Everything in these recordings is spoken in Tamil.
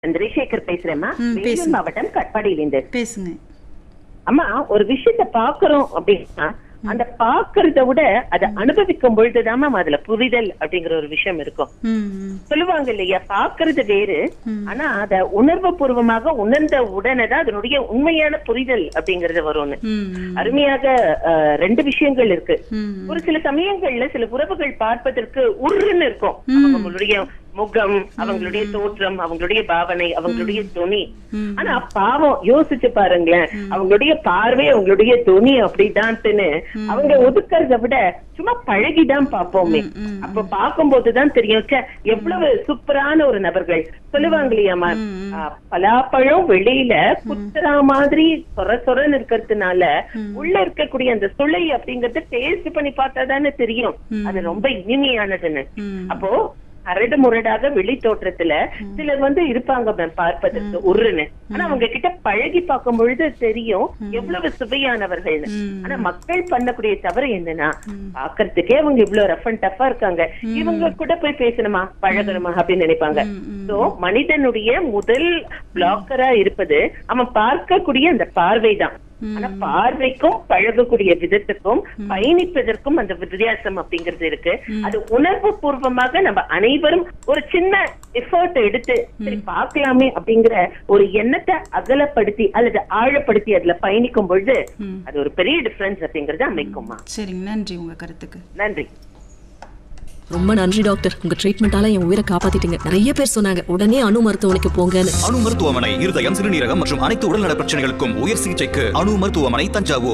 சந்திரசேகர் பேசுறேம்மா ம், வேலூர் பேசுங்க. மாவட்டம் கட்பாடியிலிருந்து பேசுங்க அம்மா ஒரு விஷயத்த பாக்குறோம் அப்படின்னா அந்த பாக்குறத விட அதை அனுபவிக்கும் பொழுதுதான் மேம் அதுல புரிதல் அப்படிங்கிற ஒரு விஷயம் இருக்கும் ம் ம், சொல்லுவாங்க இல்லையா பாக்குறது வேறு ம். ஆனா அத உணர்வு பூர்வமாக உணர்ந்த உடனே தான் அதனுடைய உண்மையான புரிதல் அப்படிங்கறது வரும்னு ம் ம், அருமையாக அஹ், ரெண்டு விஷயங்கள் இருக்கு ம் ஒரு சில சமயங்கள்ல சில உறவுகள் பார்ப்பதற்கு உருன்னு இருக்கும் ம். அவங்களுடைய முகம் அவங்களுடைய தோற்றம் அவங்களுடைய பாவனை அவங்களுடைய துணி ம். ஆனா பாவம் யோசிச்சு பாருங்களேன் அவங்களுடைய பார்வை அவங்களுடைய துணி அப்படிதான்ட்டுன்னு அவங்க ஒதுக்கறத விட சும்மா பழகிதான் பார்ப்போமே ம், ம். அப்ப பார்க்கும்போதுதான் தெரியும் ச்சே, எவ்வளவு சூப்பரான ஒரு நபர்கள் சொல்லுவாங்க இல்லையாமா ம், ம். ஆ, பலாப்பழம் வெளியில குத்துறா மாதிரி சொர சொரன்னு இருக்கிறதுனால உள்ள இருக்கக்கூடிய அந்த சுளை அப்படிங்கறது டேஸ்ட் பண்ணி பார்த்தா தானே தெரியும் அது ரொம்ப இனிமையானதுன்னு ம். அப்போ கரடு முரடாக வெளி தோற்றத்துல சிலர் வந்து இருப்பாங்க மேம் பார்ப்பதற்கு உருன்னு ஆனா அவங்க கிட்ட பழகி பார்க்கும் பொழுது தெரியும் எவ்வளவு சுவையானவர்கள்னு ம். ஆனா மக்கள் பண்ணக்கூடிய தவறு என்னன்னா பாக்குறதுக்கே அவங்க இவ்வளவு ரஃப் அண்ட் டஃபா இருக்காங்க இவங்க கூட போய் பேசணுமா பழகணுமா அப்படின்னு நினைப்பாங்க ம், ம். சோ மனிதனுடைய முதல் பிளாக்கரா இருப்பது அவன் பார்க்கக்கூடிய அந்த பார்வைதான் ஆனா பார்வைக்கும் பழகக்கூடிய விதத்துக்கும் பயணிப்பதற்கும் அந்த வித்தியாசம் அப்படிங்கிறது இருக்கு அது உணர்வு பூர்வமாக நம்ம அனைவரும் ஒரு சின்ன எஃபர்ட் எடுத்து சரி பார்க்கலாமே அப்படிங்கிற ஒரு எண்ணத்தை அகலப்படுத்தி அல்லது ஆழப்படுத்தி அதுல பயணிக்கும் பொழுது ம். அது ஒரு பெரிய டிஃபரன்ஸ் அப்படிங்கறது அமைக்குமா சரிங்க நன்றி உங்க கருத்துக்கு நன்றி ரொம்ப நன்றி டாக்டர் உங்க ட்ரீட்மெண்டால என் உயிரை காப்பாத்திட்டீங்க நிறைய பேர் சொன்னாங்க உடனே அணு மருத்துவமனைக்கு போங்கன்னு அணு மருத்துவமனை இருதயம் சிறுநீரகம் மற்றும் அனைத்து உடல்நல பிரச்சனைகளுக்கும் உயர் சிகிச்சைக்கு அணு மருத்துவமனை தஞ்சாவூர்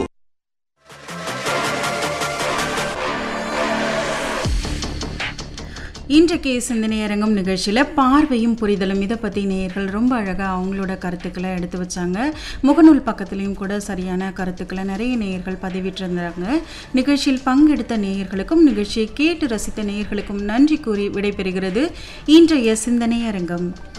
இன்றைக்கு சிந்தனை அரங்கம் நிகழ்ச்சியில் பார்வையும் புரிதலும் இதை பற்றி நேயர்கள் ரொம்ப அழகாக அவங்களோட கருத்துக்களை எடுத்து வச்சாங்க முகநூல் பக்கத்துலேயும் கூட சரியான கருத்துக்களை நிறைய நேயர்கள் பதிவிட்டிருந்தாங்க நிகழ்ச்சியில் பங்கெடுத்த நேயர்களுக்கும் நிகழ்ச்சியை கேட்டு ரசித்த நேயர்களுக்கும் நன்றி கூறி விடைபெறுகிறது இன்றைய சிந்தனை அரங்கம்